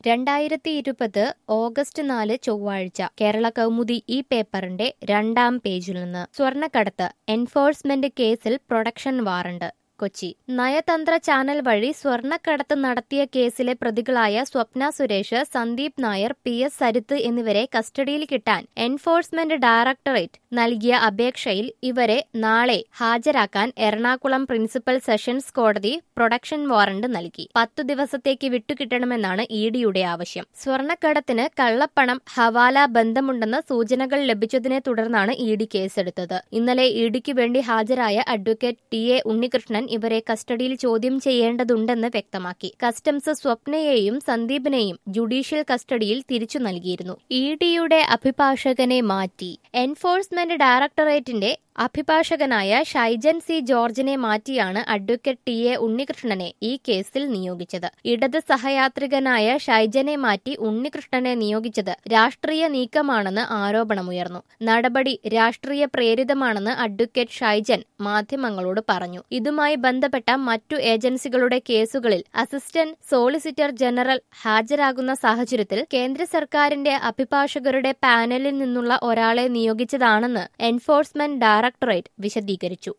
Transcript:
രണ്ടായിരത്തി ഇരുപത് ഓഗസ്റ്റ് നാല് ചൊവ്വാഴ്ച കേരള കൗമുദി ഈ പേപ്പറിന്റെ രണ്ടാം പേജിൽ നിന്ന് സ്വർണ്ണക്കടത്ത് എൻഫോഴ്സ്മെന്റ് കേസിൽ പ്രൊഡക്ഷൻ വാറണ്ട് കൊച്ചി നയതന്ത്ര ചാനൽ വഴി സ്വർണ്ണക്കടത്ത് നടത്തിയ കേസിലെ പ്രതികളായ സ്വപ്ന സുരേഷ് സന്ദീപ് നായർ പി എസ് സരിത്ത് എന്നിവരെ കസ്റ്റഡിയിൽ കിട്ടാൻ എൻഫോഴ്സ്മെന്റ് ഡയറക്ടറേറ്റ് നൽകിയ അപേക്ഷയിൽ ഇവരെ നാളെ ഹാജരാക്കാൻ എറണാകുളം പ്രിൻസിപ്പൽ സെഷൻസ് കോടതി പ്രൊഡക്ഷൻ വാറണ്ട് നൽകി പത്തു ദിവസത്തേക്ക് വിട്ടുകിട്ടണമെന്നാണ് ഇ ഡിയുടെ ആവശ്യം സ്വർണ്ണക്കടത്തിന് കള്ളപ്പണം ഹവാല ബന്ധമുണ്ടെന്ന സൂചനകൾ ലഭിച്ചതിനെ തുടർന്നാണ് ഇ ഡി കേസെടുത്തത് ഇന്നലെ ഇ ഡിക്ക് വേണ്ടി ഹാജരായ അഡ്വക്കേറ്റ് ടി എ ഉണ്ണികൃഷ്ണൻ ഇവരെ കസ്റ്റഡിയിൽ ചോദ്യം ചെയ്യേണ്ടതുണ്ടെന്ന് വ്യക്തമാക്കി കസ്റ്റംസ് സ്വപ്നയെയും സന്ദീപിനെയും ജുഡീഷ്യൽ കസ്റ്റഡിയിൽ തിരിച്ചു നൽകിയിരുന്നു ഇ ഡിയുടെ അഭിഭാഷകനെ മാറ്റി എൻഫോഴ്സ്മെന്റ് ഡയറക്ടറേറ്റിന്റെ അഭിഭാഷകനായ ഷൈജൻ സി ജോർജിനെ മാറ്റിയാണ് അഡ്വക്കേറ്റ് ടി എ ഉണ്ണികൃഷ്ണനെ ഈ കേസിൽ നിയോഗിച്ചത് ഇടത് സഹയാത്രികനായ ഷൈജനെ മാറ്റി ഉണ്ണികൃഷ്ണനെ നിയോഗിച്ചത് രാഷ്ട്രീയ നീക്കമാണെന്ന് ആരോപണമുയർന്നു നടപടി രാഷ്ട്രീയ പ്രേരിതമാണെന്ന് അഡ്വക്കേറ്റ് ഷൈജൻ മാധ്യമങ്ങളോട് പറഞ്ഞു ഇതുമായി ബന്ധപ്പെട്ട മറ്റു ഏജൻസികളുടെ കേസുകളിൽ അസിസ്റ്റന്റ് സോളിസിറ്റർ ജനറൽ ഹാജരാകുന്ന സാഹചര്യത്തിൽ കേന്ദ്ര സർക്കാരിന്റെ അഭിഭാഷകരുടെ പാനലിൽ നിന്നുള്ള ഒരാളെ നിയോഗിച്ചതാണെന്ന് എൻഫോഴ്സ്മെന്റ് ഡയറക്ടറേറ്റ് വിശദീകരിച്ചു